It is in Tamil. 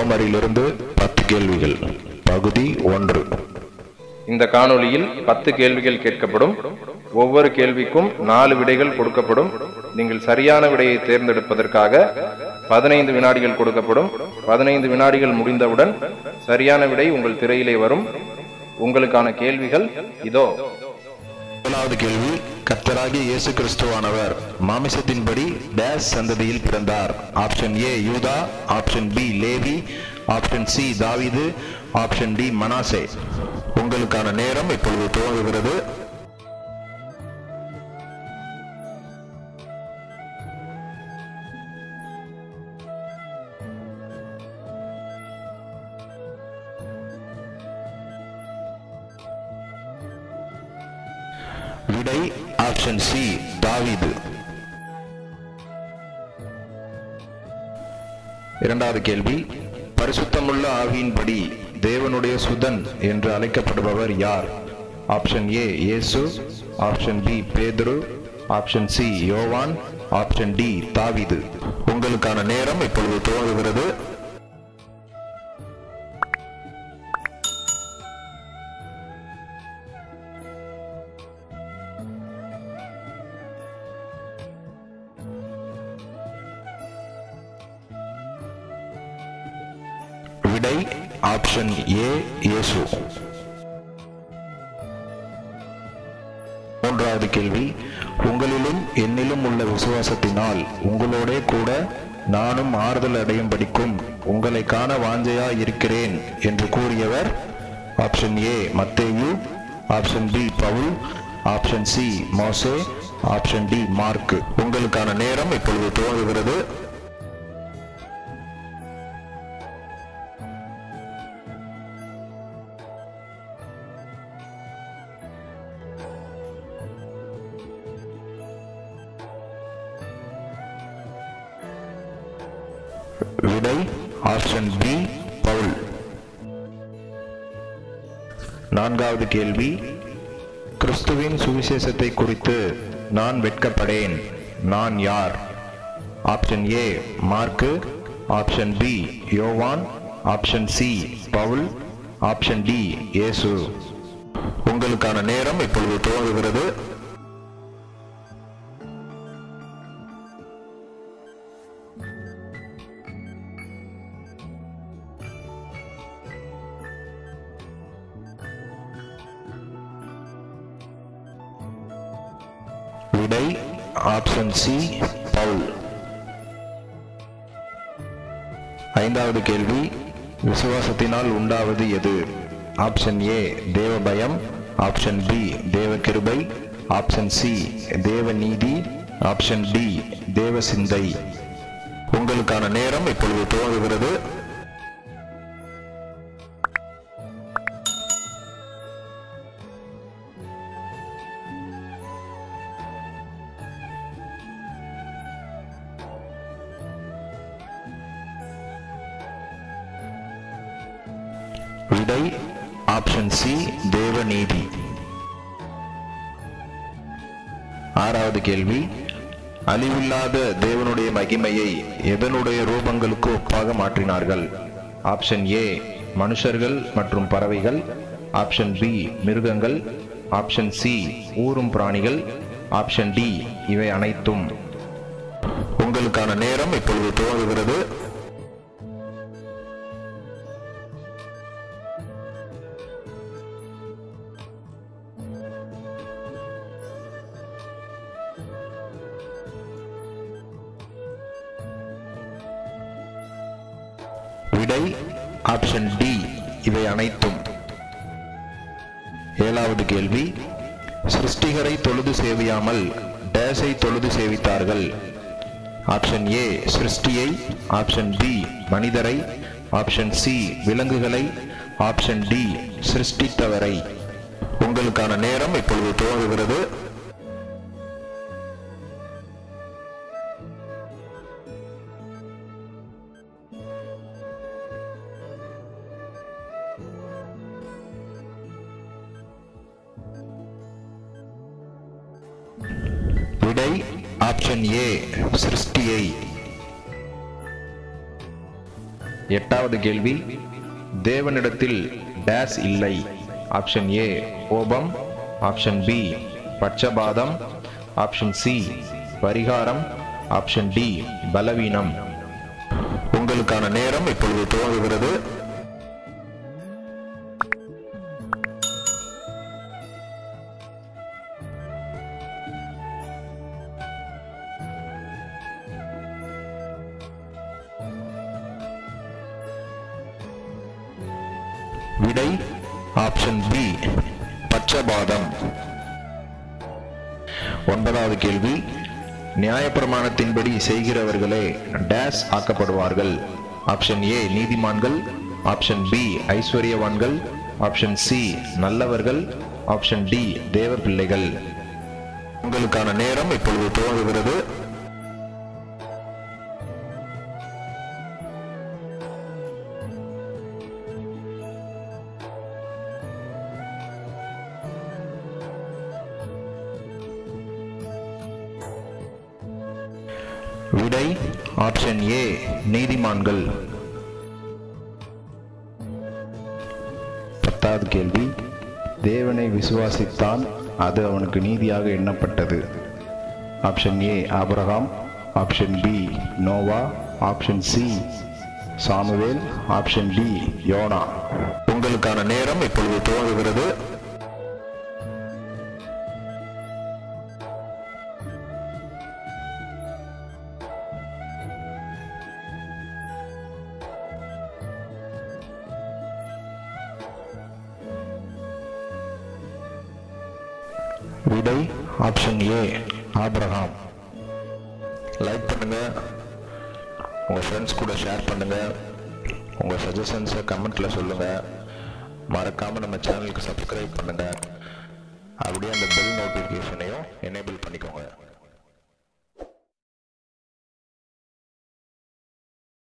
ரோமரிலிருந்து பத்து கேள்விகள் பகுதி ஒன்று இந்த காணொளியில் பத்து கேள்விகள் கேட்கப்படும் ஒவ்வொரு கேள்விக்கும் நாலு விடைகள் கொடுக்கப்படும் நீங்கள் சரியான விடையை தேர்ந்தெடுப்பதற்காக பதினைந்து வினாடிகள் கொடுக்கப்படும் பதினைந்து வினாடிகள் முடிந்தவுடன் சரியான விடை உங்கள் திரையிலே வரும் உங்களுக்கான கேள்விகள் இதோ முதலாவது கேள்வி கர்த்தராகிய இயேசு கிறிஸ்துவானவர் மாமிசத்தின்படி டேஸ் சந்ததியில் பிறந்தார் ஆப்ஷன் ஏ யூதா ஆப்ஷன் பி லேவி ஆப்ஷன் சி தாவீது ஆப்ஷன் டி மனாசே உங்களுக்கான நேரம் இப்பொழுது துவங்குகிறது விடை ஆப்ஷன் சி தாவீது இரண்டாவது கேள்வி பரிசுத்தமுள்ள ஆவியின்படி தேவனுடைய சுதன் என்று அழைக்கப்படுபவர் யார் ஆப்ஷன் ஏ இயேசு ஆப்ஷன் பி பேதுரு ஆப்ஷன் சி யோவான் ஆப்ஷன் டி தாவீது உங்களுக்கான நேரம் இப்பொழுது துவங்குகிறது விடை ஆப்ஷன் ஏ இயேசு மூன்றாவது கேள்வி உங்களிலும் என்னிலும் உள்ள விசுவாசத்தினால் உங்களோடே கூட நானும் ஆறுதல் அடையும் படிக்கும் உங்களை காண வாஞ்சையா இருக்கிறேன் என்று கூறியவர் ஆப்ஷன் ஏ மத்தேயு ஆப்ஷன் பி பவுல் ஆப்ஷன் சி மோசே ஆப்ஷன் டி மார்க் உங்களுக்கான நேரம் இப்பொழுது துவங்குகிறது விடை ஆப்ஷன் பி பவுல் நான்காவது கேள்வி கிறிஸ்துவின் சுவிசேஷத்தை குறித்து நான் வெட்கப்படேன் நான் யார் option A Mark option B யோவான் ஆப்ஷன் சி பவுல் ஆப்ஷன் டி இயேசு உங்களுக்கான நேரம் இப்பொழுது துவங்குகிறது விடை ஆப்ஷன் சி பவுல் ஐந்தாவது கேள்வி விசுவாசத்தினால் உண்டாவது எது ஆப்ஷன் ஏ தேவ பயம் ஆப்ஷன் பி தேவ கிருபை ஆப்ஷன் சி தேவ நீதி ஆப்ஷன் டி தேவ சிந்தை உங்களுக்கான நேரம் இப்பொழுது துவங்குகிறது விடை ஆப்ஷன் சி தேவநீதி ஆறாவது கேள்வி அழிவில்லாத தேவனுடைய மகிமையை எதனுடைய ரூபங்களுக்கு ஒப்பாக மாற்றினார்கள் ஆப்ஷன் ஏ மனுஷர்கள் மற்றும் பறவைகள் ஆப்ஷன் பி மிருகங்கள் ஆப்ஷன் சி ஊரும் பிராணிகள் ஆப்ஷன் டி இவை அனைத்தும் உங்களுக்கான நேரம் இப்பொழுது துவங்குகிறது விடை ஆப்ஷன் டி இவை அனைத்தும் ஏழாவது கேள்வி சிருஷ்டிகரை தொழுது சேவியாமல் டேஸை தொழுது சேவித்தார்கள் ஆப்ஷன் ஏ சிருஷ்டியை ஆப்ஷன் பி மனிதரை ஆப்ஷன் சி விலங்குகளை ஆப்ஷன் டி சிருஷ்டித்தவரை உங்களுக்கான நேரம் இப்பொழுது துவங்குகிறது விடை ஆப்ஷன் ஏ சிருஷ்டியை எட்டாவது கேள்வி தேவனிடத்தில் டேஸ் இல்லை ஆப்ஷன் ஏ கோபம் ஆப்ஷன் பி பட்சபாதம் ஆப்ஷன் சி பரிகாரம் ஆப்ஷன் டி பலவீனம் உங்களுக்கான நேரம் இப்பொழுது துவங்குகிறது விடை ஆப்ஷன் பி பட்சபாதம் ஒன்பதாவது கேள்வி நியாயப்பிரமாணத்தின்படி செய்கிறவர்களே டேஸ் ஆக்கப்படுவார்கள் ஆப்ஷன் ஏ நீதிமான்கள் ஆப்ஷன் பி ஐஸ்வர்யவான்கள் ஆப்ஷன் சி நல்லவர்கள் ஆப்ஷன் டி தேவ பிள்ளைகள் உங்களுக்கான நேரம் இப்பொழுது துவங்குகிறது விடை ஆப்ஷன் ஏ நீதிமான்கள் பத்தாவது கேள்வி தேவனை விசுவாசித்தான் அது அவனுக்கு நீதியாக எண்ணப்பட்டது ஆப்ஷன் ஏ ஆபிரகாம் ஆப்ஷன் பி நோவா ஆப்ஷன் சி சாமுவேல் ஆப்ஷன் டி யோனா உங்களுக்கான நேரம் இப்பொழுது துவங்குகிறது விடை ஆப்ஷன் ஏ ஆபிரகாம் லைக் பண்ணுங்க உங்க ஃப்ரெண்ட்ஸ் கூட ஷேர் பண்ணுங்க உங்க சஜஷன்ஸை கமெண்ட்ல சொல்லுங்க மறக்காம நம்ம சேனலுக்கு சப்ஸ்கிரைப் பண்ணுங்க அப்படியே அந்த பெல் நோட்டிஃபிகேஷனையும் எனேபிள் பண்ணிக்கோங்க